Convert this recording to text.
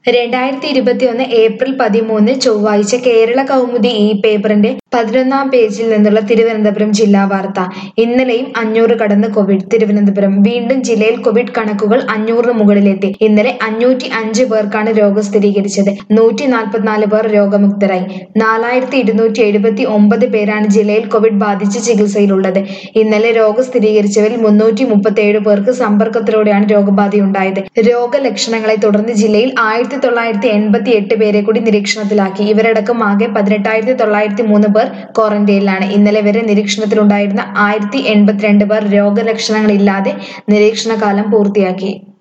രണ്ടായിരത്തി ഇരുപത്തിയൊന്ന് ഏപ്രിൽ പതിമൂന്ന് ചൊവ്വാഴ്ച കേരള കൗമുദി ഈ പേപ്പറിന്റെ പതിനൊന്നാം പേജിൽ നിന്നുള്ള തിരുവനന്തപുരം ജില്ലാ വാർത്ത ഇന്നലെയും അഞ്ഞൂറ് കടന്ന് കോവിഡ് തിരുവനന്തപുരം വീണ്ടും ജില്ലയിൽ കോവിഡ് കണക്കുകൾ അഞ്ഞൂറിന് മുകളിലെത്തി ഇന്നലെ അഞ്ഞൂറ്റി അഞ്ച് പേർക്കാണ് രോഗം സ്ഥിരീകരിച്ചത് നൂറ്റി നാൽപ്പത്തിനാല് പേർ രോഗമുക്തരായി നാലായിരത്തി ഇരുന്നൂറ്റി എഴുപത്തി ഒമ്പത് പേരാണ് ജില്ലയിൽ കോവിഡ് ബാധിച്ച് ചികിത്സയിലുള്ളത് ഇന്നലെ രോഗം സ്ഥിരീകരിച്ചവരിൽ മുന്നൂറ്റി മുപ്പത്തിയേഴ് പേർക്ക് സമ്പർക്കത്തിലൂടെയാണ് രോഗബാധയുണ്ടായത് രോഗലക്ഷണങ്ങളെ തുടർന്ന് ജില്ലയിൽ ആയിരത്തി തൊള്ളായിരത്തി എൺപത്തി എട്ട് പേരെ കൂടി നിരീക്ഷണത്തിലാക്കി ഇവരടക്കം ആകെ പതിനെട്ടായിരത്തി തൊള്ളായിരത്തി മൂന്ന് പേർ ക്വാറന്റൈനിലാണ് ഇന്നലെ വരെ നിരീക്ഷണത്തിലുണ്ടായിരുന്ന ആയിരത്തി എൺപത്തിരണ്ട് പേർ രോഗലക്ഷണങ്ങളില്ലാതെ നിരീക്ഷണകാലം പൂർത്തിയാക്കി